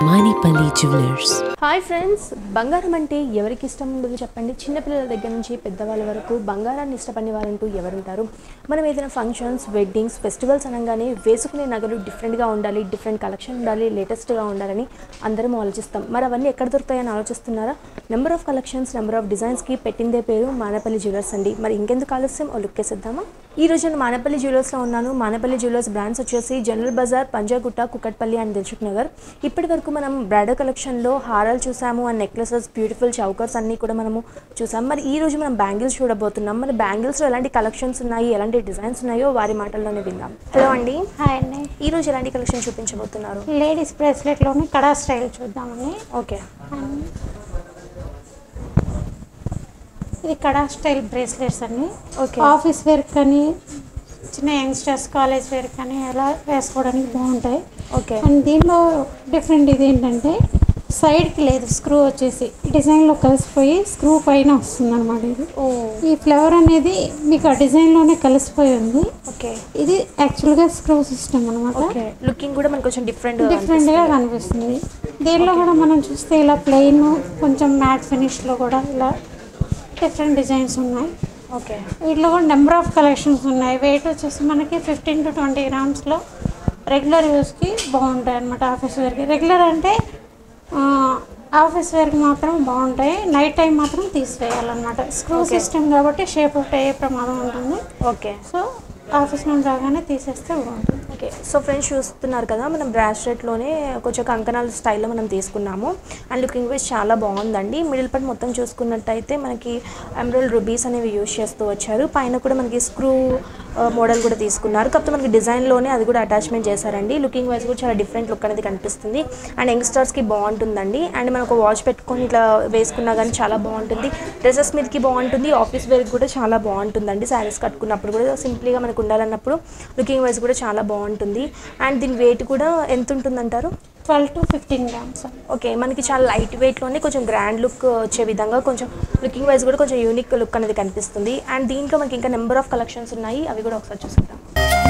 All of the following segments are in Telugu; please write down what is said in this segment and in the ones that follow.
Manipali Jewelers. హాయ్ ఫ్రెండ్స్ బంగారం అంటే ఎవరికి ఇష్టం ఉండదు చెప్పండి చిన్నపిల్లల దగ్గర నుంచి పెద్దవాళ్ళ వరకు బంగారాన్ని ఇష్టపడే వారంటూ ఎవరుంటారు మనం ఏదైనా ఫంక్షన్స్ వెడ్డింగ్స్ ఫెస్టివల్స్ అనగానే వేసుకునే నగలు డిఫరెంట్గా ఉండాలి డిఫరెంట్ కలెక్షన్ ఉండాలి లేటెస్ట్గా ఉండాలని అందరం ఆలోచిస్తాం మరి అవన్నీ ఎక్కడ దొరుకుతాయని ఆలోచిస్తున్నారా number of collections number of డిజైన్స్కి పెట్టిందే పేరు మానపల్లి జ్యువెలర్స్ అండి మరి ఇంకెందుకు ఆలస్యం ఓ లుక్ వేసేద్దామా ఈ రోజు నేను మానపల్లి జ్యువెలర్స్లో ఉన్నాను మానపల్లి జ్యువెలర్స్ బ్రాండ్స్ వచ్చేసి జనరల్ బజార్ పంజాగుట్ట కుకట్పల్లి అండ్ దిల్సుఖ్ నగర్ ఇప్పటి వరకు మనం బ్రైడల్ కలెక్షన్లో హారాలు చూసాము అండ్ నెక్లెసెస్ బ్యూటిఫుల్ చౌకర్స్ అన్నీ కూడా మనము చూసాం మరి ఈ రోజు మనం బ్యాంగిల్స్ చూడబోతున్నాం మరి బ్యాంగిల్స్లో ఎలాంటి కలెక్షన్స్ ఉన్నాయి ఎలాంటి డిజైన్స్ ఉన్నాయో వారి మాటల్లోనే విందాం హలో అండి హాయ్ అండి ఈ రోజు ఎలాంటి కలెక్షన్ చూపించబోతున్నారు లేడీస్ బ్రేస్లెట్లోని కడా స్టైల్ చూద్దామండి ఓకే ఇది కడా స్టైల్ బ్రేస్లెట్స్ అండి ఓకే ఆఫీస్ వేర్ కానీ చిన్న యంగ్స్టర్స్ కాలేజ్ వేర్ కానీ అలా వేసుకోవడానికి బాగుంటాయి ఓకే అండ్ దీనిలో డిఫరెంట్ ఇది ఏంటంటే సైడ్కి లేదు స్క్రూ వచ్చేసి డిజైన్లో కలిసిపోయి స్క్రూ పైన వస్తుంది అనమాట ఇది ఓ ఈ ఫ్లవర్ అనేది మీకు ఆ డిజైన్లోనే కలిసిపోయి ఉంది ఓకే ఇది యాక్చువల్గా స్క్రూ సిస్టమ్ అనమాట ఓకే లుకింగ్ కూడా మనకు కొంచెం డిఫరెంట్ డిఫరెంట్గా కనిపిస్తుంది దీనిలో కూడా మనం చూస్తే ఇలా ప్లెయిన్ కొంచెం మ్యాట్ ఫినిష్లో కూడా ఇలా డిఫరెంట్ డిజైన్స్ ఉన్నాయి ఓకే వీటిలో కూడా నెంబర్ ఆఫ్ కలెక్షన్స్ ఉన్నాయి వెయిట్ వచ్చేసి మనకి ఫిఫ్టీన్ టు ట్వంటీ గ్రామ్స్లో రెగ్యులర్ యూస్కి బాగుంటాయి అనమాట ఆఫీస్ వేర్కి రెగ్యులర్ అంటే ఆ, ఆఫీస్ వేర్కి మాత్రం బాగుంటాయి నైట్ టైం మాత్రం తీసివేయాలన్నమాట స్క్రూ సిస్టమ్ కాబట్టి షేప్ అవుట్ అయ్యే ప్రమాదం ఉంటుంది ఓకే సో ఆఫీస్ నుండి రాగానే తీసేస్తే బాగుంటుంది ఓకే సో ఫ్రెండ్స్ చూస్తున్నారు కదా మనం బ్రాస్లెట్లోనే కొంచెం కంకణాల స్టైల్లో మనం తీసుకున్నాము అండ్ లుకింగ్ వైజ్ చాలా బాగుందండి మిడిల్ పార్ట్ మొత్తం చూసుకున్నట్టయితే మనకి ఎమరల్ రుబీస్ అనేవి యూజ్ చేస్తూ వచ్చారు పైన కూడా మనకి స్క్రూ మోడల్ కూడా తీసుకున్నారు కాకపోతే మనకి డిజైన్లోనే అది కూడా అటాచ్మెంట్ చేశారండి లుకింగ్ వైజ్ కూడా చాలా డిఫరెంట్ లుక్ అనేది కనిపిస్తుంది అండ్ యంగ్స్టర్స్కి బాగుంటుందండి అండ్ మనకు వాచ్ పెట్టుకొని ఇట్లా వేసుకున్నా కానీ చాలా బాగుంటుంది డ్రెస్సెస్ మీదకి బాగుంటుంది ఆఫీస్ వేర్కి కూడా చాలా బాగుంటుందండి శారీస్ కట్టుకున్నప్పుడు కూడా సింప్లీగా మనకు ఉండాలన్నప్పుడు లుకింగ్ వైజ్ కూడా చాలా బాగుంటుంది అండ్ దీని వెయిట్ కూడా ఎంత ఉంటుందంటారు twelve to fifteen grams okay మనకి చాలా లైట్ వెయిట్లోనే కొంచెం గ్రాండ్ లుక్ వచ్చే విధంగా కొంచెం లుకింగ్ వైజ్ కూడా కొంచెం యూనిక్ లుక్ అనేది కనిపిస్తుంది అండ్ దీంట్లో మనకి ఇంకా నెంబర్ ఆఫ్ కలెక్షన్స్ ఉన్నాయి అవి కూడా ఒకసారి చూసుకుందాం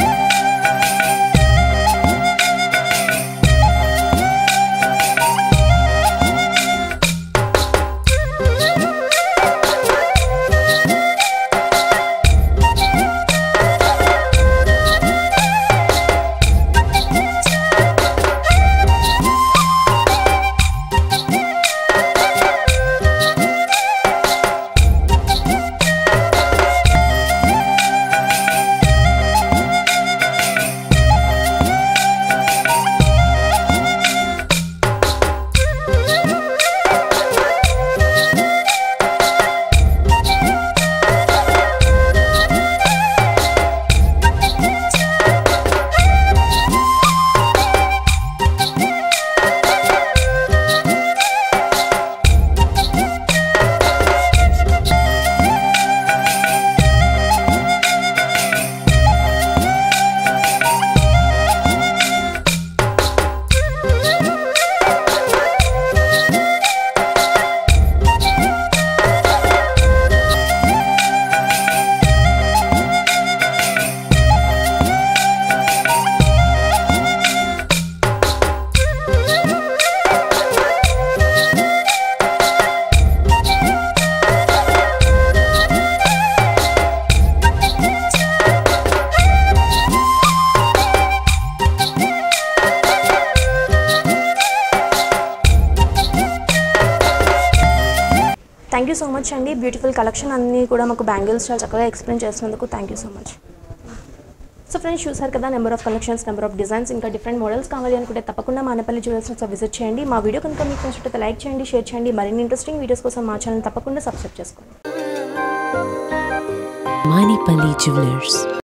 థ్యాంక్ యూ సో మచ్ అండి బ్యూటిఫుల్ కలెక్షన్ అన్నీ కూడా మాకు బ్యాంగిల్స్ చాలా చక్కగా ఎక్స్ప్లెయిన్ చేసినందుకు thank you so much so friends చూసారు కదా number of collections number of designs ఇంకా డిఫరెంట్ మోడల్స్ కావాలి అనుకుంటే తప్పకుండా మానపల్లి జ్యువెల్స్ని ఒకసారి విజిట్ చేయండి మా వీడియో కనుక మీకు నచ్చినట్లయితే లైక్ చేయండి షేర్ చేయండి మరిన్ని ఇంట్రెస్టింగ్ వీడియోస్ కోసం మా ఛానల్ తప్పకుండా సబ్స్క్రైబ్ చేసుకోండి Manipali Jewelers.